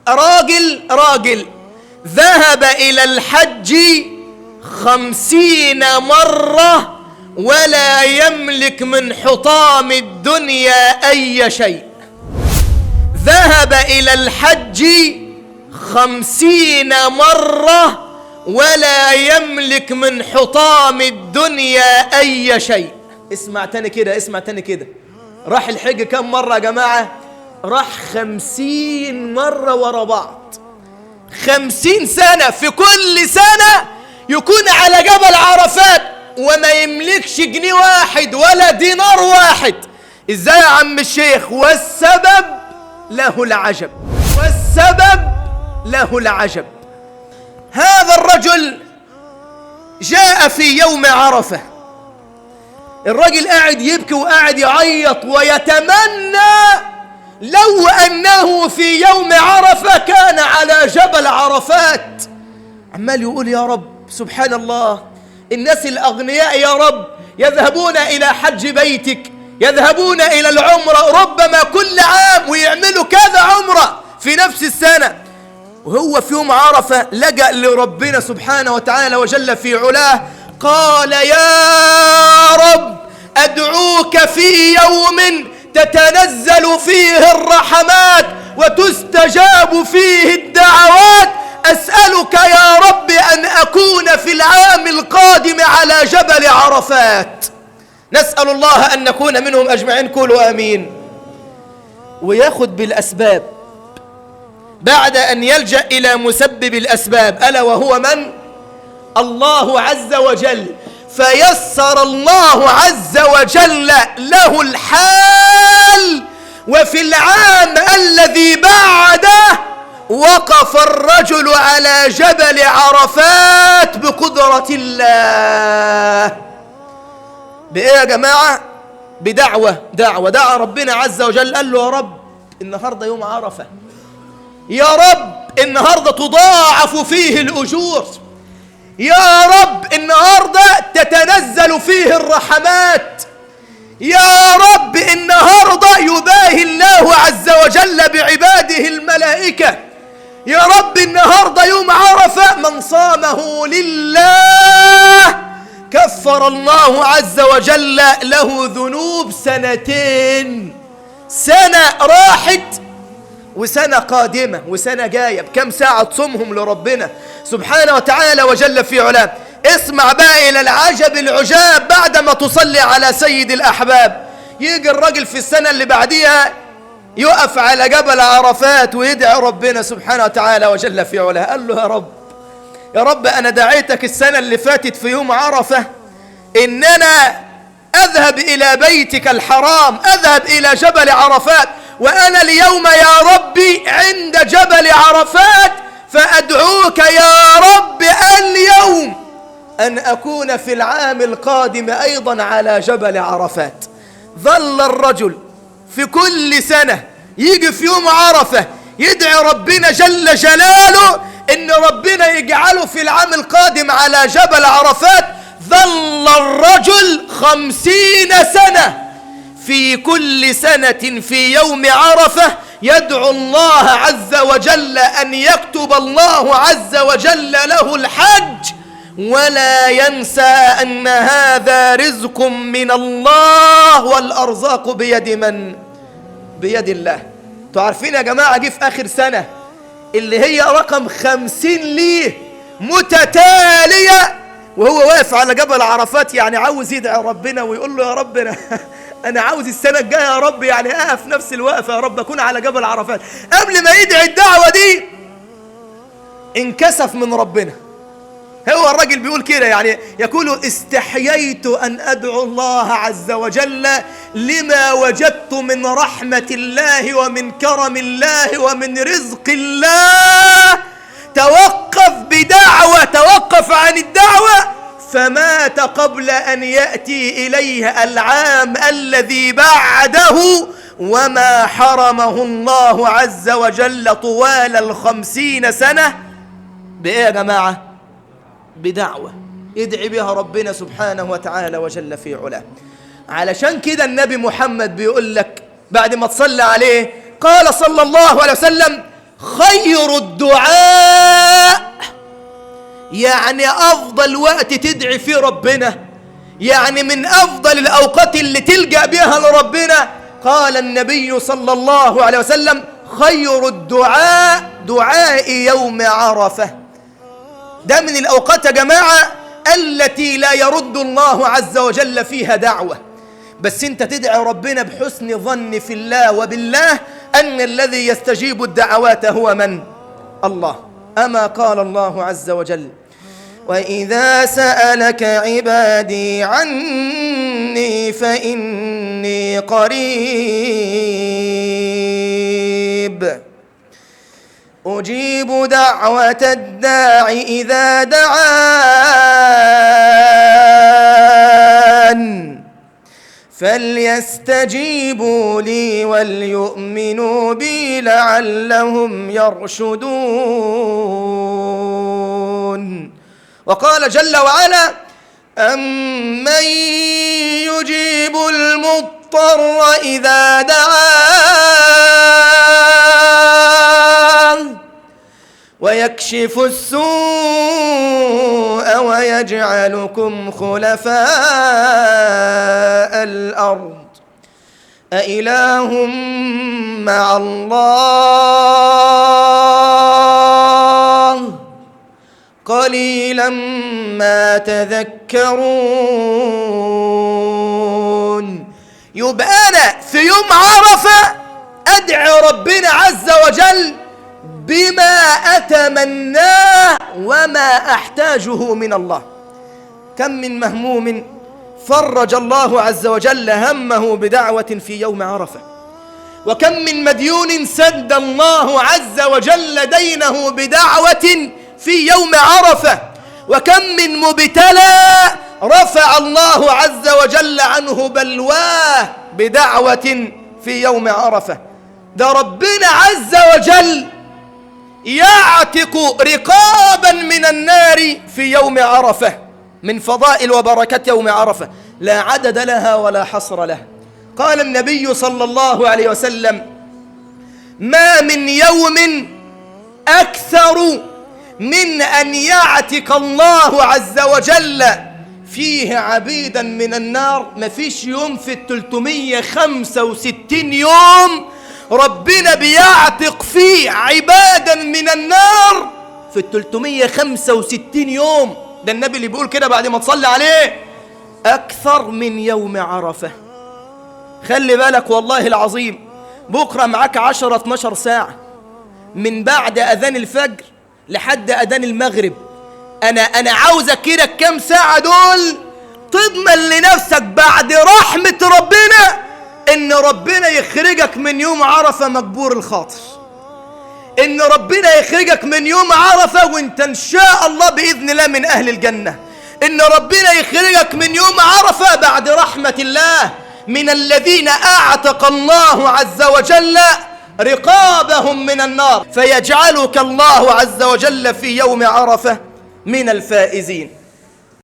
راجل راجل ذهب إلى الحج خمسين مرة ولا يملك من حطام الدنيا أي شيء ذهب إلى الحج خمسين مرة ولا يملك من حطام الدنيا أي شيء اسمع تاني كده اسمع تاني كده راح الحج كم مرة يا جماعة راح خمسين مرة ورا بعض خمسين سنة في كل سنة يكون على جبل عرفات وما يملكش جنيه واحد ولا دينار واحد ازاي يا عم الشيخ والسبب له العجب والسبب له العجب هذا الرجل جاء في يوم عرفة الرجل قاعد يبكي وقاعد يعيط ويتمنى لو أنه في يوم عرفة كان على جبل عرفات عمال يقول يا رب سبحان الله الناس الأغنياء يا رب يذهبون إلى حج بيتك يذهبون إلى العمرة ربما كل عام ويعملوا كذا عمرة في نفس السنة وهو في يوم عرفة لجأ لربنا سبحانه وتعالى وجل في علاه قال يا رب أدعوك في يوم تتنزل فيه الرحمات وتستجاب فيه الدعوات أسألك يا رب أن أكون في العام القادم على جبل عرفات نسأل الله أن نكون منهم أجمعين قولوا آمين وياخد بالأسباب بعد أن يلجأ إلى مسبب الأسباب ألا وهو من؟ الله عز وجل فيسر الله عز وجل له الحال وفي العام الذي بعده وقف الرجل على جبل عرفات بقدرة الله بإيه يا جماعة؟ بدعوة دعوة دعا ربنا عز وجل قال له يا رب النهاردة يوم عرفة يا رب النهاردة تضاعف فيه الأجور يا رب النهاردة تتنزل فيه الرحمات يا رب النهاردة يباهي الله عز وجل بعباده الملائكة يا رب النهاردة يوم عرفة من صامه لله كفر الله عز وجل له ذنوب سنتين سنة راحت وسنة قادمة وسنة جاية بكم ساعة تصومهم لربنا سبحانه وتعالى وجل في علاه اسمع بقى إلى العجب العجاب بعدما تصلي على سيد الأحباب يجي الرجل في السنة اللي بعديها يقف على جبل عرفات ويدعي ربنا سبحانه وتعالى وجل في علاه قال له يا رب يا رب أنا دعيتك السنة اللي فاتت في يوم عرفة إن أنا أذهب إلى بيتك الحرام أذهب إلى جبل عرفات وأنا اليوم يا ربي عند جبل عرفات فأدعوك يا رب اليوم أن أكون في العام القادم أيضا على جبل عرفات ظل الرجل في كل سنة يجي في يوم عرفة يدعي ربنا جل جلاله إن ربنا يجعله في العام القادم على جبل عرفات ظل الرجل خمسين سنة في كل سنة في يوم عرفة يدعو الله عز وجل أن يكتب الله عز وجل له الحج ولا ينسى أن هذا رزق من الله والأرزاق بيد من؟ بيد الله تعرفين يا جماعة جه في آخر سنة اللي هي رقم خمسين ليه متتالية وهو واقف على جبل عرفات يعني عاوز يدعي ربنا ويقول له يا رب أنا, أنا عاوز السنة الجاية يا رب يعني أقف نفس الوقفة يا رب أكون على جبل عرفات قبل ما يدعي الدعوة دي انكسف من ربنا هو الراجل بيقول كده يعني يقول استحييت أن أدعو الله عز وجل لما وجدت من رحمة الله ومن كرم الله ومن رزق الله توقف بدعوة توقف عن الدعوة فمات قبل أن يأتي إليه العام الذي بعده وما حرمه الله عز وجل طوال الخمسين سنة بإيه يا جماعة؟ بدعوة يدعي بها ربنا سبحانه وتعالى وجل في علاه علشان كده النبي محمد بيقول لك بعد ما تصلى عليه قال صلى الله عليه وسلم خير الدعاء يعني أفضل وقت تدعي فيه ربنا يعني من أفضل الأوقات اللي تلجأ بها لربنا قال النبي صلى الله عليه وسلم خير الدعاء دعاء يوم عرفة ده من الأوقات يا جماعة التي لا يرد الله عز وجل فيها دعوة بس انت تدعي ربنا بحسن ظن في الله وبالله أن الذي يستجيب الدعوات هو من؟ الله أما قال الله عز وجل وإذا سألك عبادي عني فإني قريب أجيب دعوة الداع إذا دعان فليستجيبوا لي وليؤمنوا بي لعلهم يرشدون وقال جل وعلا أمن يجيب المضطر إذا دعاه ويكشف السوء ويجعلكم خلفاء الأرض أإله مع الله قليلا ما تذكرون يبقى أنا في يوم عرفة أدعي ربنا عز وجل بما أتمناه وما أحتاجه من الله كم من مهموم فرج الله عز وجل همه بدعوة في يوم عرفة وكم من مديون سد الله عز وجل دينه بدعوة في يوم عرفة وكم من مبتلى رفع الله عز وجل عنه بلواه بدعوة في يوم عرفة ده ربنا عز وجل يعتق رقابا من النار في يوم عرفة من فضائل وبركات يوم عرفة لا عدد لها ولا حصر لها قال النبي صلى الله عليه وسلم ما من يوم أكثر من أن يعتق الله عز وجل فيه عبيدا من النار ما فيش يوم في التلتمية خمسة وستين يوم ربنا بيعتق فيه عبادا من النار في التلتمية خمسة وستين يوم ده النبي اللي بيقول كده بعد ما تصلي عليه أكثر من يوم عرفة خلي بالك والله العظيم بكرة معاك عشرة 12 ساعة من بعد أذان الفجر لحد أذان المغرب أنا أنا عاوزك كده كام ساعة دول تضمن لنفسك بعد رحمة ربنا إن ربنا يخرجك من يوم عرفة مجبور الخاطر إن ربنا يخرجك من يوم عرفة وأنت إن شاء الله بإذن الله من أهل الجنة إن ربنا يخرجك من يوم عرفة بعد رحمة الله من الذين أعتق الله عز وجل رقابهم من النار فيجعلك الله عز وجل في يوم عرفة من الفائزين